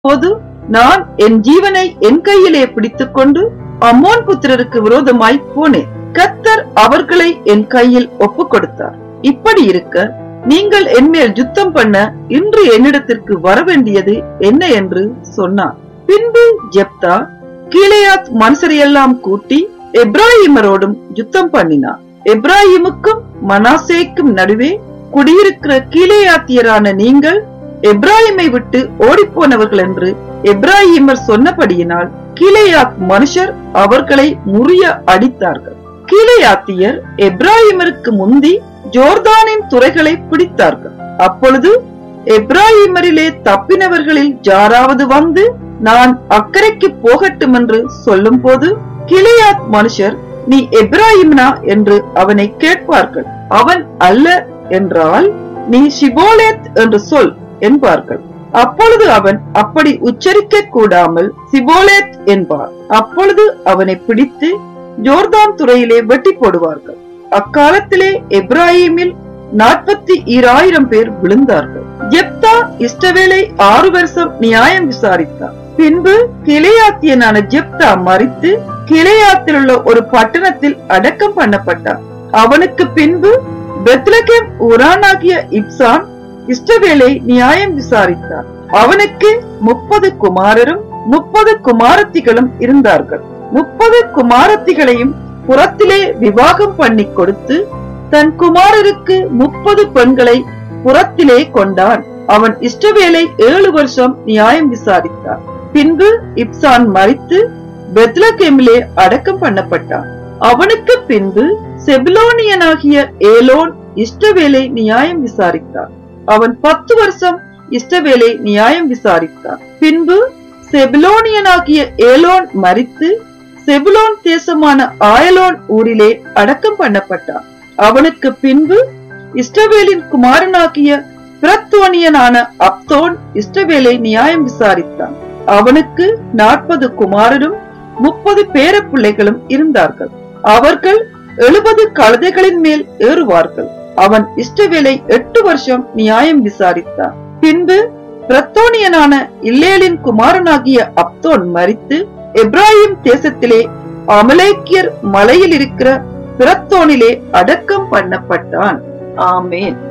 அப்போது நான் என் ஜீவனை என் கையிலே பிடித்துக்கொண்டு அம்மோன் புத்திரருக்கு விரோதமாய் போனேன் கத்தர் அவர்களை என் கையில் ஒப்புக் கொடுத்தார் இப்படி இருக்க நீங்கள் என்மேல் யுத்தம் பண்ண இன்று என்னிடத்திற்கு வர வேண்டியது என்ன என்று சொன்னார் பின்பு ஜெப்தா கீலேயாத் மனுஷரையெல்லாம் கூட்டி எப்ராஹிமரோடும் யுத்தம் பண்ணினார் எப்ராஹிமுக்கும் மனாசேக்கும் நடுவே குடியிருக்கிற கீலேயாத்தியரான நீங்கள் எப்ராஹிமை விட்டு ஓடிப்போனவர்கள் என்று எப்ராஹிமர் சொன்னபடியினால் கீலேயாத் மனுஷர் அவர்களை முறிய அடித்தார்கள் கீலேயாத்தியர் எப்ராஹிமருக்கு முந்தி ஜோர்தானின் துறைகளை பிடித்தார்கள் அப்பொழுது எப்ராஹிமரிலே தப்பினவர்களில் யாராவது வந்து நான் அக்கறைக்கு போகட்டும் என்று சொல்லும் போது கிளியாத் மனுஷர் நீ எப்ராஹிம்னா என்று அவனை கேட்பார்கள் அவன் அல்ல என்றால் நீ சிபோலேத் என்று சொல் என்பார்கள் அப்பொழுது அவன் அப்படி உச்சரிக்க கூடாமல் சிபோலேத் என்பார் அப்பொழுது அவனை பிடித்து ஜோர்தான் துறையிலே வெட்டி போடுவார்கள் அக்காலத்திலே எப்ராஹிமில் நாற்பத்தி ஈராயிரம் பேர் விழுந்தார்கள் ஜெப்தா இஷ்டவேலை ஆறு வருஷம் நியாயம் விசாரித்தார் பின்பு கிளையாத்தியனான ஜெப்தா மறித்து கிளையாத்தில் உள்ள ஒரு பட்டணத்தில் அடக்கம் பண்ணப்பட்டான் அவனுக்கு பின்பு பெத்லகேம் உரானாகிய இப்சான் இஷ்டவேலை நியாயம் விசாரித்தார் அவனுக்கு முப்பது குமாரரும் முப்பது குமாரத்திகளும் இருந்தார்கள் முப்பது குமாரத்திகளையும் புறத்திலே விவாகம் பண்ணி கொடுத்து தன் குமாரருக்கு முப்பது பெண்களை புறத்திலே கொண்டான் அவன் இஷ்டவேலை ஏழு வருஷம் நியாயம் விசாரித்தார் பின்பு இப்சான் மறித்து பெத்லகேமிலே அடக்கம் பண்ணப்பட்டான் அவனுக்கு பின்பு செபிலோனியனாகிய ஏலோன் இஷ்டவேலை நியாயம் விசாரித்தார் அவன் பத்து வருஷம் இஷ்டவேலை நியாயம் விசாரித்தார் பின்பு செபிலோனியனாகிய ஏலோன் மறித்து செபுலோன் தேசமான ஆயலோன் ஊரிலே அடக்கம் பண்ணப்பட்டான் அவனுக்கு பின்பு இஷ்டவேலின் குமாரனாகிய பிரத்தோனியனான அப்தோன் இஷ்டவேலை நியாயம் விசாரித்தான் அவனுக்கு நாற்பது குமாரரும் முப்பது பேர பிள்ளைகளும் இருந்தார்கள் அவர்கள் எழுபது கழுதைகளின் மேல் ஏறுவார்கள் அவன் இஷ்டவேலை எட்டு வருஷம் நியாயம் விசாரித்தான் பின்பு பிரத்தோனியனான இல்லேலின் குமாரனாகிய அப்தோன் மறித்து எப்ராஹிம் தேசத்திலே அமலேக்கியர் மலையில் இருக்கிற பிரத்தோனிலே அடக்கம் பண்ணப்பட்டான் ஆமேன்